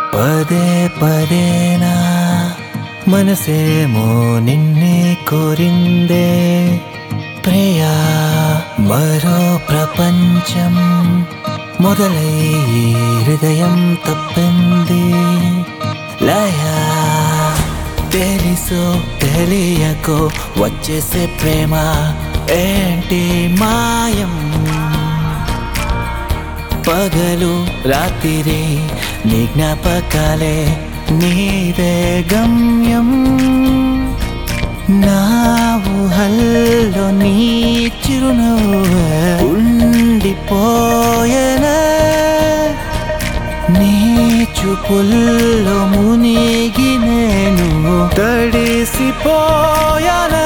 పదే పదేనా మనసేమో నిన్నే కోరిందే ప్రియా మరో ప్రపంచం మొదలై ఈ హృదయం తప్పింది లయా తెలుసో తెలియకో వచ్చేసే ప్రేమ ఏంటి మాయం పగలు రాత్రి నీ జ్ఞాపకాలే నీదే గమ్యం నా ఊహల్లో నీ చిరునవ్వు ఉండిపోయనా నీ చూపుల్లో మునిగి నేను తడిసిపోయానా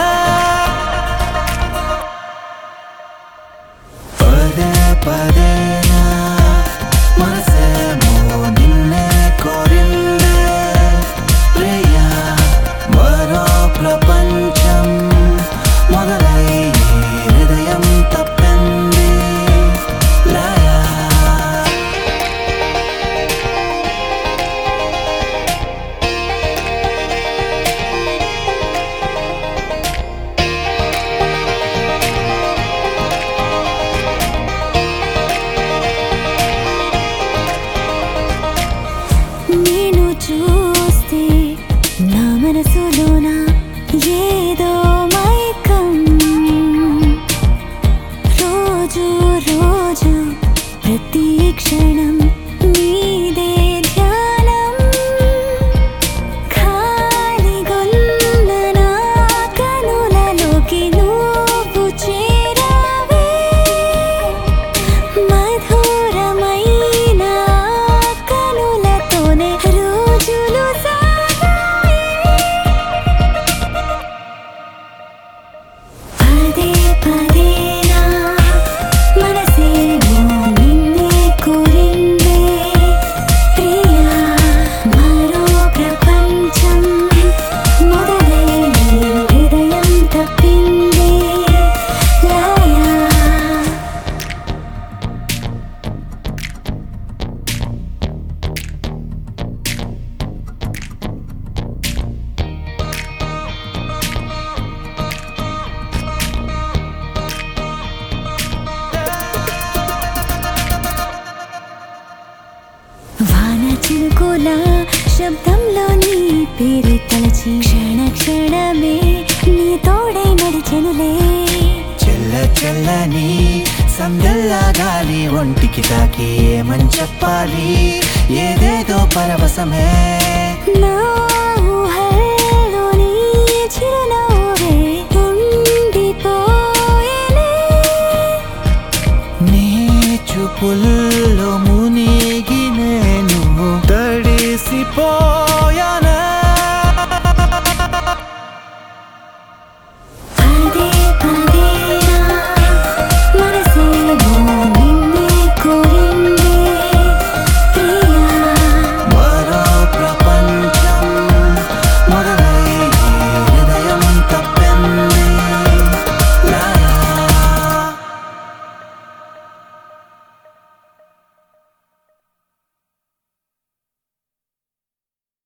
పదే పదేనా మనసేమో నిన్నే కోరిందే ప్రియా మరో ప్రపంచం మొదలై ఈ హృదయం తప్పింది లయా నేను చూస్తే నా మనసులోన ఏదో మైకం రోజు రోజు ప్రతి క్షణం నీదే ధ్యానం ఖాళీగొన్న నా కనులలోకి నువ్వు చేరావే మధురమైన కనులతోనే రోజులు సాగాయి పదే పదేనా మనసేమో నిన్నే కోరిందే ప్రియా మరో ప్రపంచం మొదలై హృదయం తప్పిందే లయా వాన చినుకుల శబ్దంలో నీ పేరు తలచి క్షణ క్షణమే నీ తోడై నడిచెనులే చెల్ల చెల్లని సందల్లా గాలి ఒంటికి తాకి ఏమని చెప్పాలి ఏదేదో పరవశమే నా ఊహల్లో నీ చిరునవ్వే ఉండిపోయేనే నీ చూపుల్లో